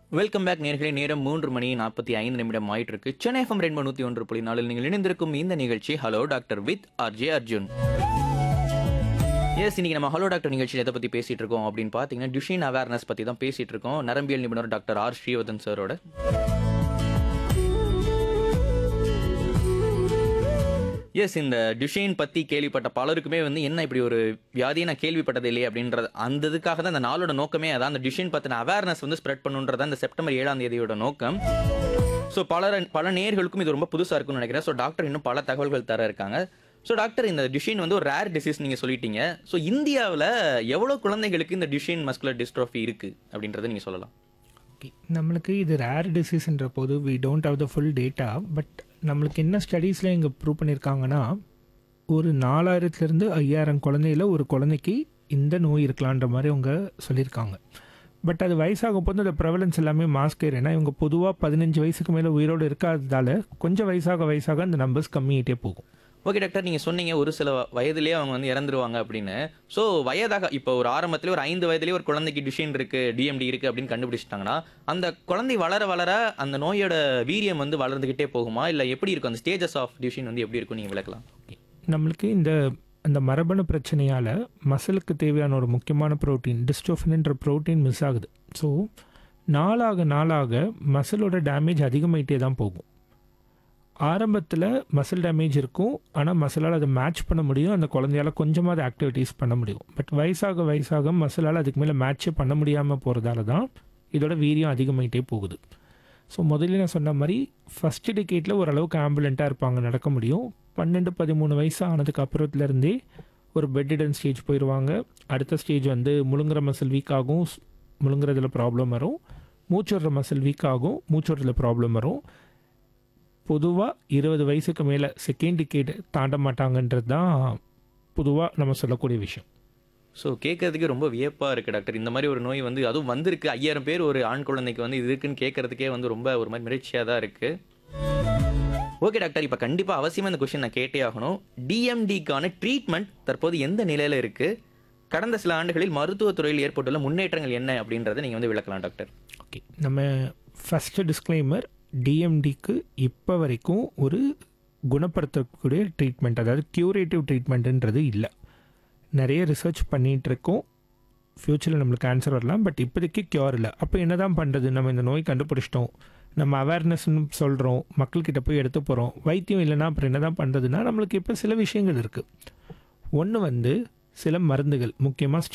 welcome back நேர்களே நேரம் மூன்று மணி நாற்பத்தி ஐந்து நிமிடம் ஆயிட்டு இருக்கு சென்னை எஃப்எம் ரெண்டு நூற்றி ஒன்று புள்ளி நாலில் நீங்கள் இணைந்திருக்கும் இந்த நிகழ்ச்சி hello doctor with RJ Arjun S இன்னைக்கு நம்ம ஹலோ டாக்டர் நிகழ்ச்சியில் எதை பற்றி பேசிட்டு இருக்கோம் அப்படின்னு பார்த்தீங்கன்னா டியூஷன் அவேர்னஸ் பற்றி தான் பேசிட்டு இருக்கோம் நரம்பியல் நிபுணர் டாக்டர் ஆர் ஸ்ரீவதன் சாரோட எஸ் இந்த டியூஷன் பற்றி கேள்விப்பட்ட பலருக்குமே வந்து என்ன இப்படி ஒரு வியாதியை நான் கேள்விப்பட்டது இல்லையே அப்படின்றது அந்த இதுக்காக தான் அந்த நாளோட நோக்கமே அதான் அந்த டியூஷன் பற்றின அவேர்னஸ் வந்து ஸ்ப்ரெட் பண்ணுன்றது அந்த செப்டம்பர் ஏழாம் தேதியோட நோக்கம் ஸோ பல பல நேர்களுக்கும் இது ரொம்ப புதுசாக இருக்கும்னு நினைக்கிறேன் ஸோ டாக்டர் இன்னும் பல தகவல்கள் தர இருக்காங்க ஸோ டாக்டர் இந்த டியூஷன் வந்து ஒரு ரேர் டிசீஸ் நீங்கள் சொல்லிட்டீங்க ஸோ இந்தியாவில் எவ்வளோ குழந்தைகளுக்கு இந்த டியூஷன் மஸ்குலர் டிஸ்ட்ரோஃபி இருக்குது அப்படின்றத நீங்கள் சொல்லலாம் ஓகே நம்மளுக்கு இது ரேர் டிசீஸ்ன்ற போது we don't have the full data but நம்மளுக்கு என்ன ஸ்டடீஸில் இங்கே ப்ரூவ் பண்ணியிருக்காங்கன்னா ஒரு நாலாயிரத்துலேருந்து ஐயாயிரம் குழந்தையில ஒரு குழந்தைக்கு இந்த நோய் இருக்கலான்ற மாதிரி அவங்க சொல்லியிருக்காங்க பட் அது வயசாகும் போது அந்த ப்ரெவலன்ஸ் எல்லாமே மாஸ்க் ஏன்னா இவங்க பொதுவாக பதினஞ்சு வயசுக்கு மேலே உயிரோடு இருக்காததால கொஞ்சம் வயசாக வயசாக அந்த நம்பர்ஸ் கம்மியாகிட்டே போகும் ஓகே டாக்டர் நீங்கள் சொன்னீங்க ஒரு சில வயதிலேயே அவங்க வந்து இறந்துருவாங்க அப்படின்னு ஸோ வயதாக இப்போ ஒரு ஆரம்பத்திலே ஒரு ஐந்து வயதிலேயே ஒரு குழந்தைக்கு டியூஷன் இருக்கு டிஎம்டி இருக்கு அப்படின்னு கண்டுபிடிச்சிட்டாங்கன்னா அந்த குழந்தை வளர வளர அந்த நோயோட வீரியம் வந்து வளர்ந்துக்கிட்டே போகுமா இல்லை எப்படி இருக்கும் அந்த ஸ்டேஜஸ் ஆஃப் டியூஷன் வந்து எப்படி இருக்கும் நீங்கள் விளக்கலாம் நம்மளுக்கு இந்த அந்த மரபணு பிரச்சனையால் மசிலுக்கு தேவையான ஒரு முக்கியமான புரோட்டீன் டிஸ்டோஃபின்ன்ற புரோட்டீன் மிஸ் ஆகுது ஸோ நாளாக நாளாக மசிலோட டேமேஜ் அதிகமாயிட்டே தான் போகும் ஆரம்பத்தில் மசில் டேமேஜ் இருக்கும் ஆனால் மசிலால் அதை மேட்ச் பண்ண முடியும் அந்த குழந்தையால கொஞ்சமாவது ஆக்டிவிட்டீஸ் பண்ண முடியும் பட் வயசாக வயசாக மசிலால் அதுக்கு மேலே மேட்சே பண்ண முடியாமல் போகிறதால தான் இதோட வீரியம் அதிகமாயிட்டே போகுது ஸோ முதல்ல நான் சொன்ன மாதிரி ஃபஸ்ட் டிகேட்டில் ஓரளவுக்கு ஆம்புலண்ட்டாக இருப்பாங்க நடக்க முடியும் பன்னெண்டு பதிமூணு வயசு ஆனதுக்கு அப்புறத்துலேருந்தே ஒரு பெட்டிடன் ஸ்டேஜ் போயிடுவாங்க அடுத்த ஸ்டேஜ் வந்து முழுங்குற மசில் வீக் ஆகும் ஸ்- முழுங்குறதுல ப்ராப்ளம் வரும் மூச்சுடுற மசில் வீக் ஆகும் மூச்சுடுறதுல ப்ராப்ளம் வரும் பொதுவாக இருபது வயசுக்கு மேலே செகண்ட் டிகேட் தாண்ட மாட்டாங்கன்றது தான் பொதுவாக நம்ம சொல்லக்கூடிய விஷயம் ஸோ கேட்கறதுக்கே ரொம்ப வியப்பாக இருக்குது டாக்டர் இந்த மாதிரி ஒரு நோய் வந்து அதுவும் வந்திருக்கு ஐயாயிரம் பேர் ஒரு ஆண் குழந்தைக்கு வந்து இது இருக்குன்னு கேட்கறதுக்கே வந்து ரொம்ப ஒரு மாதிரி மிரட்சியாக தான் இருக்குது ஓகே டாக்டர் இப்போ கண்டிப்பாக அவசியமாக இந்த கொஷின் நான் கேட்டே ஆகணும் டிஎம்டிக்கான ட்ரீட்மெண்ட் தற்போது எந்த நிலையில் இருக்குது கடந்த சில ஆண்டுகளில் மருத்துவத்துறையில் ஏற்பட்டுள்ள முன்னேற்றங்கள் என்ன அப்படின்றத நீங்கள் வந்து விளக்கலாம் டாக்டர் ஓகே நம்ம ஃபஸ்ட்டு டிஸ்க்ளைமர் டிஎம்டிக்கு இப்போ வரைக்கும் ஒரு குணப்படுத்தக்கூடிய ட்ரீட்மெண்ட் அதாவது க்யூரேட்டிவ் ட்ரீட்மெண்ட்டுன்றது இல்லை நிறைய ரிசர்ச் பண்ணிகிட்டு இருக்கோம் ஃப்யூச்சரில் நம்மளுக்கு ஆன்சர் வரலாம் பட் இப்போதைக்கு க்யூர் இல்லை அப்போ என்ன தான் பண்ணுறது நம்ம இந்த நோய் கண்டுபிடிச்சிட்டோம் நம்ம அவேர்னஸ்னு சொல்கிறோம் மக்கள்கிட்ட போய் எடுத்து போகிறோம் வைத்தியம் இல்லைன்னா அப்புறம் என்ன தான் பண்ணுறதுன்னா நம்மளுக்கு இப்போ சில விஷயங்கள் இருக்குது ஒன்று வந்து சில மருந்துகள் முக்கியமாக